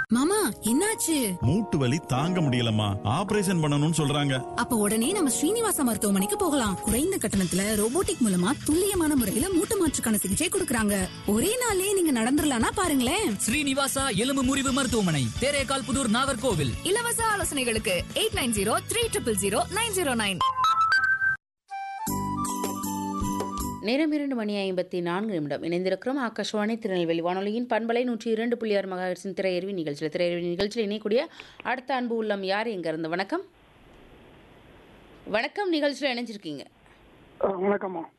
மாமா என்னாச்சு மூட்டு வலி தாங்க முடியலம்மா ஆபரேஷன் பண்ணணும்னு சொல்றாங்க அப்ப உடனே நம்ம ஸ்ரீனிவாச மருத்துவமனைக்கு போகலாம் குறைந்த கட்டணத்துல ரோபோட்டிக் மூலமா துல்லியமான முறையில மூட்டு மாற்றுக்கான சிகிச்சை கொடுக்கறாங்க ஒரே நாள்லயே நீங்க நடந்துடலாம்னா பாருங்களேன் ஸ்ரீனிவாசா எலும்பு முறிவு மருத்துவமனை தேரேகால் புதூர் நாகர்கோவில் இலவச ஆலோசனைகளுக்கு eight nine zero three triple zero nine zero nine நேரம் இரண்டு மணி ஐம்பத்தி நான்கு நிமிடம் இணைந்திருக்கிறோம் ஆகாஷ்வாணி திருநெல்வேலி வானொலியின் பண்பலை நூற்றி இரண்டு புள்ளி ஆறு மகாஹெர்ட்ஸின் திரையறிவி நிகழ்ச்சியில் திரையறிவி நிகழ்ச்சியில் இணையக்கூடிய அடுத்த அன்பு உள்ளம் யார் எங்க இருந்து வணக்கம் வணக்கம் நிகழ்ச்சியில் இணைஞ்சிருக்கீங்க வணக்கம்மா